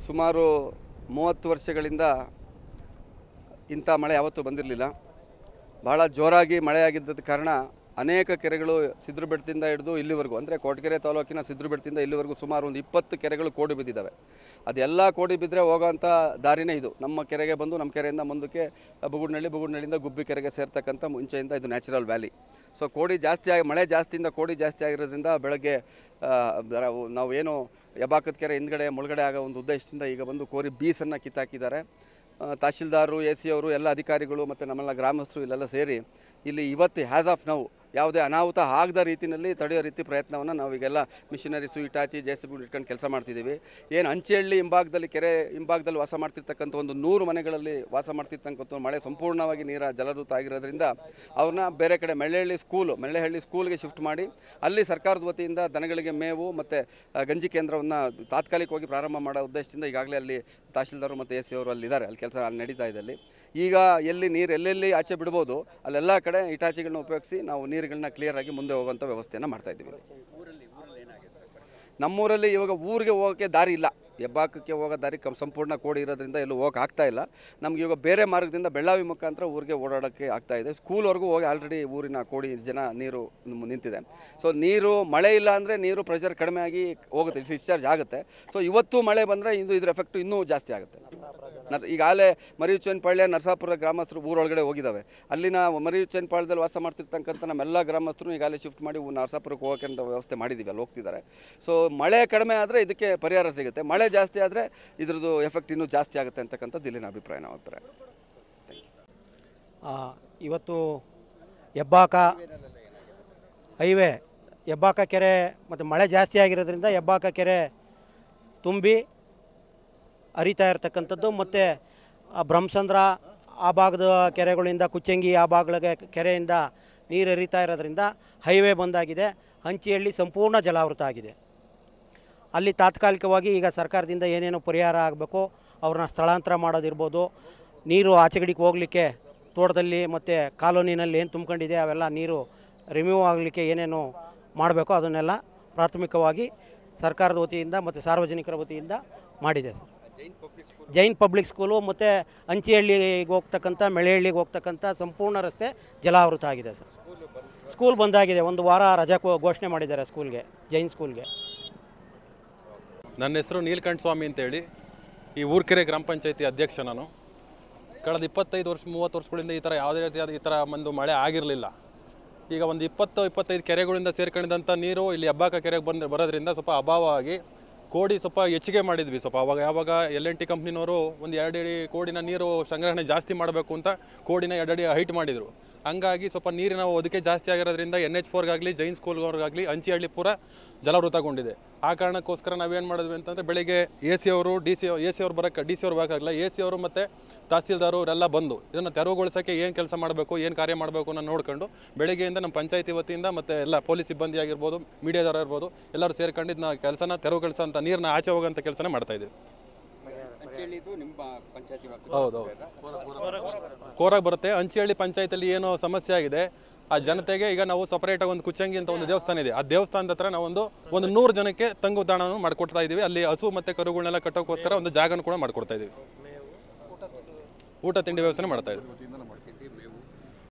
ಸುಮಾರು ಮೂವತ್ತು ವರ್ಷಗಳಿಂದ ಇಂಥ ಮಳೆ ಯಾವತ್ತೂ ಬಂದಿರಲಿಲ್ಲ ಭಾಳ ಜೋರಾಗಿ ಮಳೆಯಾಗಿದ್ದದ ಕಾರಣ ಅನೇಕ ಕೆರೆಗಳು ಸಿದ್ರು ಬೆಟ್ಟದಿಂದ ಹಿಡಿದು ಇಲ್ಲಿವರೆಗೂ ಅಂದರೆ ಕೊರಟಗೆರೆ ತಾಲೂಕಿನ ಸಿದ್ರು ಬೆಟ್ಟದಿಂದ ಇಲ್ಲಿವರೆಗೂ ಸುಮಾರು ಒಂದು ಇಪ್ಪತ್ತು ಕೆರೆಗಳು ಕೋಡಿ ಬಿದ್ದಿದ್ದಾವೆ ಅದೆಲ್ಲ ಕೋಡಿ ಬಿದ್ದರೆ ಹೋಗೋಂಥ ದಾರಿನೇ ಇದು ನಮ್ಮ ಕೆರೆಗೆ ಬಂದು ನಮ್ಮ ಕೆರೆಯಿಂದ ಮುಂದಕ್ಕೆ ಬುಗುಡ್ನಳ್ಳಿ ಬುಗುಡ್ನಳ್ಳಿಯಿಂದ ಗುಬ್ಬಿ ಕೆರೆಗೆ ಸೇರ್ತಕ್ಕಂಥ ಮುಂಚೆಯಿಂದ ಇದು ನ್ಯಾಚುರಲ್ ವ್ಯಾಲಿ ಸೊ ಕೋಡಿ ಜಾಸ್ತಿ ಆಗಿ ಮಳೆ ಜಾಸ್ತಿಯಿಂದ ಕೋಡಿ ಜಾಸ್ತಿ ಆಗಿರೋದ್ರಿಂದ ಬೆಳಗ್ಗೆ ಆ, ಬರ- ನಾವು ಏನು ಯಬಾಕದ ಕೆರೆ ಹಿಂದ್ಗಡೆ ಮುಳುಗಡೆ ಆಗೋ ಒಂದು ಉದ್ದೇಶದಿಂದ ಈಗ ಬಂದು ಕೋರಿ ಬೀಸನ್ನು ಕಿತ್ತಾಕಿದ್ದಾರೆ ಆ, ತಹಶೀಲ್ದಾರರು ಎ ಸಿ ಅವರು ಎಲ್ಲ ಅಧಿಕಾರಿಗಳು ಮತ್ತು ನಮ್ಮೆಲ್ಲ ಗ್ರಾಮಸ್ಥರು ಇಲ್ಲೆಲ್ಲ ಸೇರಿ ಇಲ್ಲಿ ಇವತ್ತು ಹ್ಯಾಸ್ ಆಫ್ ನಾವು ಯಾವುದೇ ಅನಾಹುತ ಆಗದ ರೀತಿಯಲ್ಲಿ ತಡೆಯೋ ರೀತಿ ಪ್ರಯತ್ನವನ್ನು ನಾವೀಗೆಲ್ಲ machineries Hitachi J C B ಇಟ್ಕೊಂಡು ಕೆಲಸ ಮಾಡ್ತಿದ್ದೀವಿ ಏನು ಅಂಚೆಹಳ್ಳಿ ಹಿಂಭಾಗದಲ್ಲಿ ಕೆರೆ ಹಿಂಭಾಗದಲ್ಲಿ ವಾಸ ಮಾಡ್ತಿರ್ತಕ್ಕಂಥ ಒಂದು ನೂರು ಮನೆಗಳಲ್ಲಿ ವಾಸ ಮಾಡ್ತಿರ್ತಕ್ಕಂಥ ಮಳೆ ಸಂಪೂರ್ಣವಾಗಿ ನೀರ ಜಲಋತ ಆಗಿರೋದ್ರಿಂದ ಅವ್ರನ್ನ ಬೇರೆ ಕಡೆ ಮೆಳ್ಳೆಹಳ್ಳಿ ಸ್ಕೂಲು ಮೆಳ್ಳೆಹಳ್ಳಿ ಸ್ಕೂಲ್ಗೆ ಶಿಫ್ಟ್ ಮಾಡಿ ಅಲ್ಲಿ ಸರ್ಕಾರದ ವತಿಯಿಂದ ದನಗಳಿಗೆ ಮೇವು ಮತ್ತು ಗಂಜಿ ಕೇಂದ್ರವನ್ನು ತಾತ್ಕಾಲಿಕವಾಗಿ ಪ್ರಾರಂಭ ಮಾಡೋ ಉದ್ದೇಶದಿಂದ ಈಗಾಗಲೇ ಅಲ್ಲಿ ತಹಶೀಲ್ದಾರು ಮತ್ತು ಎ ಸಿ ಅವರು ಅಲ್ಲಿದ್ದಾರೆ ಅಲ್ಲಿ ಕೆಲಸ ನಡೀತಾ ಇದೆ ಅಲ್ಲಿ ಈಗ ಎಲ್ಲಿ ನೀರು ಎಲ್ಲೆಲ್ಲಿ ಆಚೆ ಬಿಡ್ಬೋದು ಅಲ್ಲೆಲ್ಲ ಕಡೆ ಇಟಾಚಿಗಳನ್ನ ಉಪಯೋಗಿಸಿ ನಾವು ನೀರುಗಳನ್ನ ಕ್ಲಿಯರ್ ಆಗಿ ಮುಂದೆ ಹೋಗುವಂಥ ವ್ಯವಸ್ಥೆಯನ್ನು ಮಾಡ್ತಾ ಇದ್ದೀವಿ ನಮ್ಮೂರಲ್ಲಿ ಇವಾಗ ಊರಿಗೆ ಹೋಗೋಕ್ಕೆ ದಾರಿ ಇಲ್ಲ ಹೆಬ್ಬಾಕಕ್ಕೆ ಹೋಗೋ ದಾರಿ ಕಂ ಸಂಪೂರ್ಣ ಕೋಡಿ ಇರೋದ್ರಿಂದ ಎಲ್ಲೂ ಹೋಗಕ್ಕೆ ಆಗ್ತಾ ಇಲ್ಲ ನಮ್ಗೆ ಇವಾಗ ಬೇರೆ ಮಾರ್ಗದಿಂದ ಬೆಳ್ಳಾವಿ ಮುಖಾಂತರ ಊರಿಗೆ ಓಡಾಡೋಕ್ಕೆ ಆಗ್ತಾ ಇದೆ ಸ್ಕೂಲ್ವರೆಗೂ ಹೋಗಿ ಆಲ್ರೆಡಿ ಊರಿನ ಕೋಡಿ ಜನ ನೀರು ಮ್- ನಿಂತಿದೆ ಸೊ ನೀರು ಮಳೆ ಇಲ್ಲ ಅಂದರೆ ನೀರು ಪ್ರೆಷರ್ ಕಡಿಮೆ ಆಗಿ ಹೋಗುತ್ತೆ ಡಿಸ್ಚಾರ್ಜ್ ಆಗುತ್ತೆ ಸೊ ಇವತ್ತು ಮಳೆ ಬಂದರೆ ಇದು ಇದ್ರ ಎಫೆಕ್ಟು ಇನ್ನೂ ಜಾಸ್ತಿ ಆಗುತ್ತೆ ನರ್ ಈಗಾಗಲೇ ಮರಿಯುಚ್ಚನಪಾಳ್ಯ ನರಸಾಪುರ ಗ್ರಾಮಸ್ಥರು ಊರೊಳಗಡೆ ಹೋಗಿದ್ದಾವೆ ಅಲ್ಲಿನ ಮರಿಯುಚ್ಚನಪಾಳ್ಯದಲ್ಲಿ ವಾಸ ಮಾಡ್ತಿರ್ತಕ್ಕಂಥ ನಮ್ಮೆಲ್ಲ ಗ್ರಾಮಸ್ಥರು ಈಗಾಗಲೇ ಶಿಫ್ಟ್ ಮಾಡಿ ಊ- ನರಸಾಪುರಕ್ಕೆ ಹೋಗೋಕೆ ಅಂತ ವ್ಯವಸ್ಥೆ ಮಾಡಿದ್ದೀವಿ ಅಲ್ಲಿ ಹೋಗ್ತಿದ್ದಾರೆ ಸೊ ಮಳೆ ಕಡಿಮೆ ಆದರೆ ಇದಕ್ಕೆ ಪರಿಹಾರ ಸಿಗುತ್ತೆ ಮಳೆ ಜಾಸ್ತಿ ಆದರೆ ಇದ್ರದ್ದು ಎಫೆಕ್ಟ್ ಇನ್ನೂ ಜಾಸ್ತಿ ಆಗುತ್ತೆ ಅಂತಕ್ಕಂಥದ್ದು ಇಲ್ಲಿನ ಅಭಿಪ್ರಾಯ ನಮ್ಮ ಅಭಿಪ್ರಾಯ ಆ, ಇವತ್ತು ಹೆಬ್ಬಾಕ ಹೈವೇ ಹೆಬ್ಬಾಕ ಕೆರೆ ಮತ್ತು ಮಳೆ ಜಾಸ್ತಿ ಆಗಿರೋದ್ರಿಂದ ಹೆಬ್ಬಾಕ ಕೆರೆ ತುಂಬಿ ಹರಿತಾ ಇರತಕ್ಕಂಥದ್ದು ಮತ್ತು ಬ್ರಹ್ಮಸಂದ್ರ ಆ ಭಾಗದ ಕೆರೆಗಳಿಂದ ಕುಚ್ಚಂಗಿ ಆ ಭಾಗದ ಕೆರೆಯಿಂದ ನೀರು ಹರಿತಾ ಇರೋದ್ರಿಂದ ಹೈವೇ ಬಂದಾಗಿದೆ ಹಂಚಿಹಳ್ಳಿ ಸಂಪೂರ್ಣ ಜಲಾವೃತ ಆಗಿದೆ ಅಲ್ಲಿ ತಾತ್ಕಾಲಿಕವಾಗಿ ಈಗ ಸರ್ಕಾರದಿಂದ ಏನೇನು ಪರಿಹಾರ ಆಗಬೇಕು ಅವ್ರನ್ನ ಸ್ಥಳಾಂತರ ಮಾಡೋದಿರ್ಬೋದು ನೀರು ಆಚೆಗಡಿಗೆ ಹೋಗಲಿಕ್ಕೆ ತೋಟದಲ್ಲಿ ಮತ್ತು ಕಾಲೋನಿನಲ್ಲಿ ಏನು ತುಂಬ್ಕೊಂಡಿದೆ ಅವೆಲ್ಲ ನೀರು ರಿಮೂವ್ ಆಗಲಿಕ್ಕೆ ಏನೇನು ಮಾಡಬೇಕೋ ಅದನ್ನೆಲ್ಲ ಪ್ರಾಥಮಿಕವಾಗಿ ಸರ್ಕಾರದ ವತಿಯಿಂದ ಮತ್ತು ಸಾರ್ವಜನಿಕರ ವತಿಯಿಂದ ಮಾಡಿದೆ ಸರ್ ಜೈನ್ ಪಬ್ಲಿಕ್ ಸ್ಕೂಲು ಮತ್ತು ಅಂಚಿಹಳ್ಳಿಗೆ ಹೋಗ್ತಕ್ಕಂಥ ಮೆಳೆಹಳ್ಳಿಗೆ ಹೋಗ್ತಕ್ಕಂಥ ಸಂಪೂರ್ಣ ರಸ್ತೆ ಜಲಾವೃತ ಆಗಿದೆ ಸರ್ ಸ್ಕೂಲ್ ಬಂದಾಗಿದೆ ಒಂದು ವಾರ ರಜಾ ಕೋ- ಘೋಷಣೆ ಮಾಡಿದ್ದಾರೆ ಸ್ಕೂಲ್ಗೆ ಜೈನ್ ಸ್ಕೂಲ್ಗೆ ನನ್ನ ಹೆಸರು ನೀಲಕಂಠ ಸ್ವಾಮಿ ಅಂತೇಳಿ ಈ ಊರ್ಕೆರೆ ಗ್ರಾಮ ಪಂಚಾಯತಿ ಅಧ್ಯಕ್ಷ ನಾನು ಕಳೆದ ಇಪ್ಪತ್ತೈದು ವರ್ಷ ಮೂವತ್ತು ವರ್ಷಗಳಿಂದ ಈ ಥರ ಯಾವುದೇ ರೀತಿಯಾದ ಈ ಥರ ಒಂದು ಮಳೆ ಆಗಿರಲಿಲ್ಲ ಈಗ ಒಂದು ಇಪ್ಪತ್ತು ಇಪ್ಪತ್ತೈದು ಕೆರೆಗಳಿಂದ ಸೇರ್ಕೊಂಡಿದ್ದಂಥ ನೀರು ಇಲ್ಲಿ ಹಬ್ಬಾಕ ಕೆರೆಗೆ ಬಂದು ಬರೋದ್ರಿಂದ ಸ್ವಲ್ಪ ಅಭಾವವಾಗಿ ಕೋಡಿ ಸ್ವಲ್ಪ ಹೆಚ್ಚಿಗೆ ಮಾಡಿದ್ವಿ ಸ್ವಲ್ಪ ಅವಾಗ ಯಾವಾಗ ಎಲ್ ಎನ್ ಟಿ ಕಂಪ್ನಿನವರು ಒಂದು ಎರಡು ಅಡಿ ಕೋಡಿನ ನೀರು ಸಂಗ್ರಹಣೆ ಜಾಸ್ತಿ ಮಾಡಬೇಕು ಅಂತ ಕೋಡಿನ ಎರಡು ಅಡಿ ಹೈಟ್ ಮಾಡಿದರು ಹಂಗಾಗಿ ಸ್ವಲ್ಪ ನೀರಿನ ಒದಕೆ ಜಾಸ್ತಿ ಆಗಿರೋದ್ರಿಂದ ಎನ್ ಎಚ್ ಫೋರ್ಗಾಗಲಿ ಜೈನ್ ಸ್ಕೂಲ್ಗವ್ರಿಗಾಗಲಿ ಹಂಚಿಹಳ್ಳಿ ಪೂರ ಜಲವೃತಗೊಂಡಿದೆ ಆ ಕಾರಣಕ್ಕೋಸ್ಕರ ನಾವೇನು ಮಾಡಿದ್ವಿ ಅಂತಂದರೆ ಬೆಳಿಗ್ಗೆ ಎ ಸಿ ಅವರು ಡಿ ಸಿ ಎ ಸಿ ಅವ್ರು ಬರೋಕ್ಕೆ ಡಿ ಸಿ ಅವ್ರು ಬೇಕಾಗಿಲ್ಲ ಎ ಸಿ ಅವರು ಮತ್ತು ತಹಸೀಲ್ದಾರು ಅವರೆಲ್ಲ ಬಂದು ಇದನ್ನು ತೆರವುಗೊಳಿಸೋಕ್ಕೆ ಏನು ಕೆಲಸ ಮಾಡಬೇಕು ಏನು ಕಾರ್ಯ ಮಾಡಬೇಕು ಅನ್ನೋ ನೋಡ್ಕೊಂಡು ಬೆಳಿಗ್ಗೆಯಿಂದ ನಮ್ಮ ಪಂಚಾಯತಿ ವತಿಯಿಂದ ಮತ್ತು ಎಲ್ಲ ಪೊಲೀಸ್ ಸಿಬ್ಬಂದಿ ಆಗಿರ್ಬೋದು ಮೀಡಿಯಾದವ್ರು ಇರ್ಬೋದು ಎಲ್ಲರೂ ಸೇರ್ಕೊಂಡು ಇದನ್ನ ಕೆಲಸನ ತೆರವುಗೊಳಿಸೋಂಥ ನೀರನ್ನ ಆಚೆ ಹೋಗೋಂಥ ಕೆಲಸನೇ ಮಾಡ್ತಾ ಇದ್ದೀವಿ ಹೌದು ಕೋರಾಗ್ ಬರುತ್ತೆ ಅಂಚಿಹಳ್ಳಿ ಪಂಚಾಯತಲ್ಲಿ ಏನು ಸಮಸ್ಯೆ ಆಗಿದೆ ಆ ಜನತೆಗೆ ಈಗ ನಾವು ಸಪರೇಟಾಗಿ ಒಂದು ಕುಚ್ಚಂಗಿ ಅಂತ ಒಂದು ದೇವಸ್ಥಾನ ಇದೆ ಆ ದೇವಸ್ಥಾನದ ಹತ್ರ ನಾವೊಂದು ಒಂದು ನೂರು ಜನಕ್ಕೆ ತಂಗು ತಾಣವನ್ನು ಮಾಡ್ಕೊಡ್ತಾ ಇದ್ದೀವಿ ಅಲ್ಲಿ ಹಸು ಮತ್ತು ಕರುಗಳನ್ನೆಲ್ಲ ಕಟ್ಟೋಕ್ಕೋಸ್ಕರ ಒಂದು ಜಾಗನ ಕೂಡ ಮಾಡ್ಕೊಡ್ತಾ ಇದ್ದೀವಿ ಊಟ ತಿಂಡಿ ವ್ಯವಸ್ಥೆ ಮಾಡ್ತಾ ಇದ್ದೀವಿ